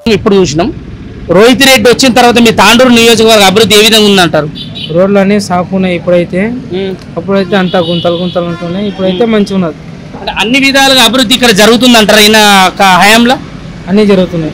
ఇప్పుడు చూసినాం రోహిత్ రెడ్డి వచ్చిన తర్వాత మీ తాండూరు నియోజకవర్గ అభివృద్ధి ఏ విధంగా ఉందంటారు రోడ్లు అన్నీ సాఫ్ ఉన్నాయి ఇప్పుడైతే అప్పుడైతే అంతా గుంతలు గుంతలు ఉంటున్నాయి ఇప్పుడైతే మంచిగా ఉన్నది అంటే అన్ని విధాలుగా అభివృద్ధి ఇక్కడ జరుగుతుందంటారా ఈయన క- హయాంలో అన్నీ జరుగుతున్నాయి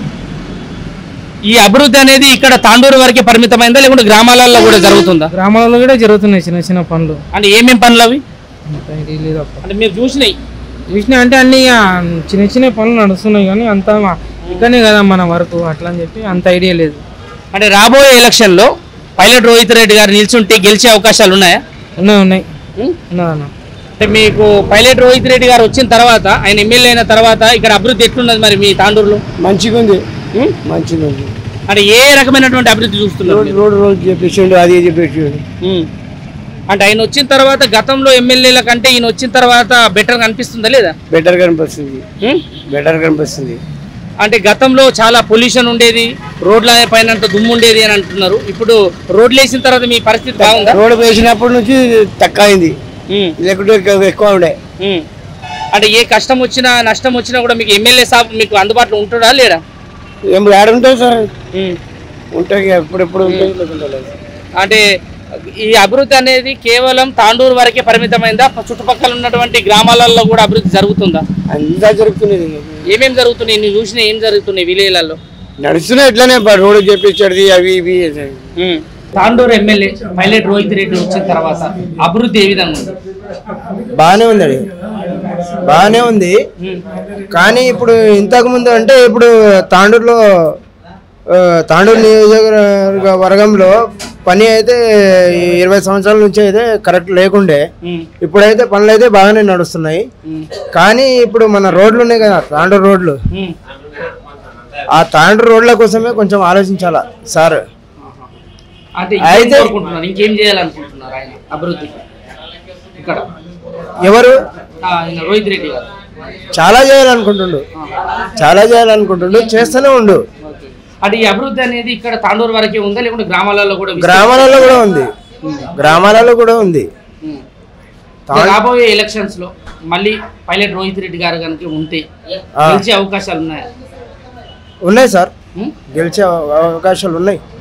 ఈ అభివృద్ధి అనేది ఇక్కడ తాండూరు వరకే పరిమితమైందా లేకుంటే గ్రామాలలో కూడా జరుగుతుందా గ్రామాలలో కూడా జరుగుతున్నాయి చిన్న చిన్న పనులు అంటే ఏమేం పనులు అవి అంత ఐడియా లేదు అప్ప అంటే మీరు చూసినాయి చూసినా అంటే అన్ని ఇక చిన్న చిన్న పనులు నడుస్తున్నాయి కానీ అంత ఇక్కడనే కదా మన వరకు అట్లా అని చెప్పి అంత ఐడియా లేదు అంటే రాబోయే ఎలక్షన్లో పైలట్ రోహిత్ రెడ్డి గారు నిల్చుంటే గెలిచే అవకాశాలు ఉన్నాయా ఉన్నాయి ఉన్నాయి ఉం? ఉన్నదన్న అంటే మీకు పైలట్ రోహిత్ రెడ్డి గారు వచ్చిన తర్వాత ఆయన ఎమ్మెల్యే అయిన తర్వాత ఇక్కడ అభివృద్ధి ఎట్లున్నది మరి మీ తాండూరులో మంచిగా ఉంది ఉం? మంచిగా ఉంది అంటే ఏ రకమైనటువంటి అభివృద్ధి చూస్తున్నారు రోడ్ మీరు? రోడ్ రోడ్ చెప్పేసిండు అది చెప్పేసిండు ఉం. అంటే ఆయన వచ్చిన తర్వాత గతంలో ఎమ్మెల్యేల కంటే ఈయన వచ్చిన తర్వాత బెటర్ అనిపిస్తుందా లేదా బెటర్ కనిపిస్తుంది ఉం? బెటర్ కనిపిస్తుంది అంటే గతంలో చాలా పొల్యూషన్ ఉండేది రోడ్ల పైన అంత దుమ్ము ఉండేది అని అంటున్నారు ఇప్పుడు రోడ్లు వేసిన తర్వాత మీ పరిస్థితి బాగుందా రోడ్ వేసినప్పటి నుంచి తక్కువ అయింది ఉం. లేకుంటే ఎక్కువ- ఎక్కువ ఉండే ఉం. అంటే ఏ కష్టం వచ్చినా నష్టం వచ్చినా కూడా మీకు ఎమ్మెల్యే సాబ్ మీకు అందుబాటులో ఉంటుందా లేడా ఏం యాడ ఉంటుంది సార్ ఉం. ఉంటాయి ఎప్పుడెప్పుడు ఉంటుంది లేకుంటే లేదు. అంటే ఈ అభివృద్ధి అనేది కేవలం తాండూరు వరకే పరిమితమైందా చుట్టుపక్కల ఉన్నటువంటి గ్రామాలలో కూడా అభివృద్ధి జరుగుతుందా అంతా జరుగుతున్నది ఏమేం జరుగుతున్నాయి నువ్వు చూసిన ఏం జరుగుతున్నాయి విలేజ్లలో నడుస్తున్నాయి ఇట్లానే బ- రోడ్ చేపించాడు అవి ఇవి తాండూరు ఎమ్మెల్యే పైలట్ రోహిత్ రెడ్డి వచ్చిన తర్వాత అభివృద్ధి ఏ విధంగా ఉంది బాగానే ఉంది అది బాగానే ఉంది కానీ ఇప్పుడు ఇంతకు ముందు అంటే ఇప్పుడు తాండూరులో ఆ, తాండూరు నియోజకవర్గ వర్గంలో పని అయితే ఈ ఇరవై సంవత్సరాల నుంచి అయితే కరెక్ట్ లేకుండే ఇప్పుడైతే పనులు అయితే బాగానే నడుస్తున్నాయి కానీ ఇప్పుడు మన రోడ్లు ఉన్నాయి కదా తాండూరు రోడ్లు ఆ తాండూరు రోడ్ల కోసమే కొంచెం ఆలోచించాలా సార్ అంటే అయితే- అయితే కోరుకుంటున్నారు ఇంకేం చేయాలనుకుంటున్నారు ఆయన అభివృద్ధి ఇక్కడ ఎవరు ఆ, ఆయన రోహిత్ రెడ్డి గారు చాలా చేయాలనుకుంటుండు చాలా చేయాలనుకుంటుండు చేస్తూనే ఉండు అంటే ఈ అభివృద్ధి అనేది ఇక్కడ తాండూరు వరకే ఉందా లేకుంటే గ్రామాలలో కూడా విస్తృ- గ్రామాలలో కూడా ఉంది గ్రామాలలో కూడా ఉంది ఉం. రాబోయే ఎలక్షన్స్ లో మళ్ళీ పైలట్ రోహిత్ రెడ్డి గారు కనుక ఉంటే ఆ. గెలిచే అవకాశాలు ఉన్నాయా ఉన్నాయి సార్ ఉం? గెలిచే అవ- అవకాశాలు ఉన్నాయి